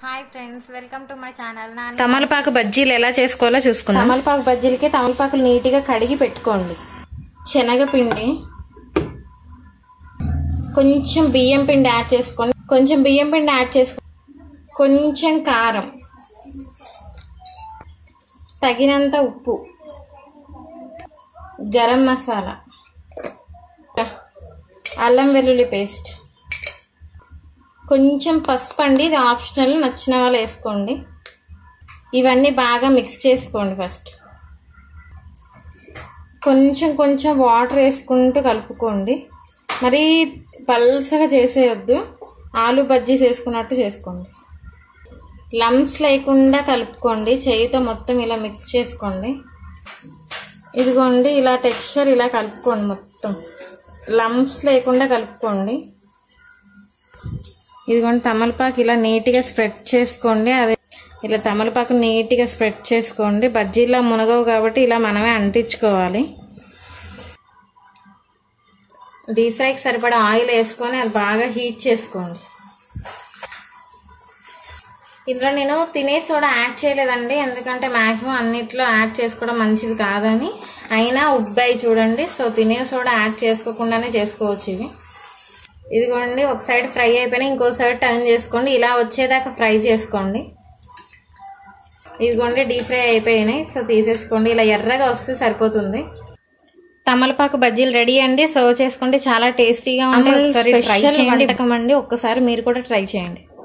hi friends welcome to my channel నా తమలపాకు బజ్జీలు ఎలా చేసుకోవాలో చూసుకుందాం తమలపాకు బజ్జీలకి తమలపాకులు నీట్గా కడిగి పెట్టుకోండి శనగపిండి కొంచెం బియ్యం పిండి యాడ్ చేసుకోండి కొంచెం బియ్యం పిండి యాడ్ చేసుకోండి కొంచెం కారం తగినంత ఉప్పు గరం మసాలా అల్లం వెల్లుల్లి పేస్ట్ కొంచెం పసుపు అండి ఇది ఆప్షనల్ నచ్చిన వాళ్ళు వేసుకోండి ఇవన్నీ బాగా మిక్స్ చేసుకోండి ఫస్ట్ కొంచెం కొంచెం వాటర్ వేసుకుంటూ కలుపుకోండి మరీ పల్సగా చేసేయొద్దు ఆలు బజ్జీస్ వేసుకున్నట్టు చేసుకోండి లమ్స్ లేకుండా కలుపుకోండి చేయితో మొత్తం ఇలా మిక్స్ చేసుకోండి ఇదిగోండి ఇలా టెక్స్చర్ ఇలా కలుపుకోండి మొత్తం లమ్స్ లేకుండా కలుపుకోండి ఇదిగోండి తమలపాకు ఇలా నీట్గా స్ప్రెడ్ చేసుకోండి అదే ఇలా తమలపాకు నీట్గా స్ప్రెడ్ చేసుకోండి బజ్జీలా మునగవు కాబట్టి ఇలా మనమే అంటించుకోవాలి డీప్ ఫ్రైకి సరిపడా ఆయిల్ వేసుకొని అది బాగా హీట్ చేసుకోండి ఇందులో నేను తినే సోడా యాడ్ చేయలేదండి ఎందుకంటే మ్యాక్సిమం అన్నిట్లో యాడ్ చేసుకోవడం మంచిది కాదని అయినా ఉబ్బాయి చూడండి సో తినే సోడా యాడ్ చేసుకోకుండానే చేసుకోవచ్చు ఇవి ఇదిగోండి ఒక సైడ్ ఫ్రై అయిపోయినా ఇంకో సైడ్ టర్న్ చేసుకోండి ఇలా వచ్చేదాకా ఫ్రై చేసుకోండి ఇదిగోండి డీప్ ఫ్రై అయిపోయినాయి సో తీసేసుకోండి ఇలా ఎర్రగా వస్తే సరిపోతుంది తమలపాకు బజ్జీలు రెడీ అండి సర్వ్ చేసుకోండి చాలా టేస్టీగా ఉంటాయి ఒకసారి ట్రై చేయండి అండి ఒక్కసారి మీరు కూడా ట్రై చేయండి